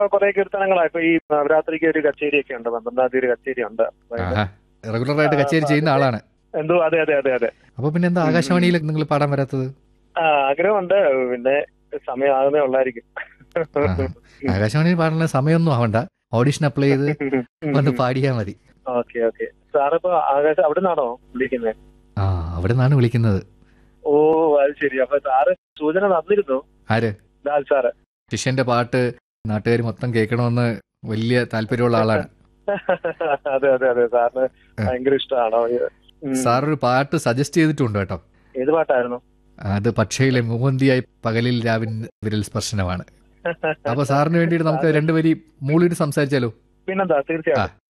കുറെ കീർത്തനങ്ങളാ ഇപ്പൊ ഈ നവരാത്രിക്ക് ഒരു കച്ചേരി ഒക്കെ ഉണ്ട് പന്ത്രണ്ടാം തീയതി ഒരു കച്ചേരി ഉണ്ട് അപ്പൊ ഇത് ആഹാ റെഗുലർ ആയിട്ട് കച്ചേരി ചെയ്യുന്ന ആളാണ് എന്തോ അതെ അതെ അതെ അതെ അപ്പൊ പിന്നെ എന്താ ആകാശവാണിയിൽ നിങ്ങൾ പാടാൻ വരാത്തത് ആ ആഗ്രഹമുണ്ട് പിന്നെ സമയമാകുന്നേ ഉള്ളായിരിക്കും ആഹാ. ആകാശവാണിയിൽ പാടുന്ന സമയമൊന്നും ആവണ്ട ഓഡിഷൻ അപ്ലൈ ചെയ്ത് വന്ന് പാടിയാ മതി ഓക്കെ ഓക്കെ സാറിപ്പോ ആകാശം അവിടെ നിന്നാണോ വിളിക്കുന്നത് ആ അവിടെ നിന്നാണ് വിളിക്കുന്നത് ഓ അത് ശരി അപ്പൊ സാറ് സൂചന തന്നിരുന്നു ആര് ലാൽ സാറ് ശിഷ്യന്റെ പാട്ട് നാട്ടുകാർ മൊത്തം കേൾക്കണമെന്ന് വലിയ താല്പര്യമുള്ള ആളാണ് അതെ അതെ അതെ സാറിന് ഭയങ്കര ഇഷ്ടമാണോ ഉം. സാർ ഒരു പാട്ട് സജസ്റ്റ് ചെയ്തിട്ടുണ്ട് കേട്ടോ ഏത് പാട്ടായിരുന്നു അത് പക്ഷയിലെ മൂവന്തിയായി പകലിൽ രാവിൻ വിരൽ സ്പർശനമാണ് അപ്പൊ സാറിന് വേണ്ടിയിട്ട് നമുക്ക് രണ്ടുപേരി മൂളിയിട്ട് സംസാരിച്ചാലോ പിന്നെന്താ തീർച്ചയായിട്ടും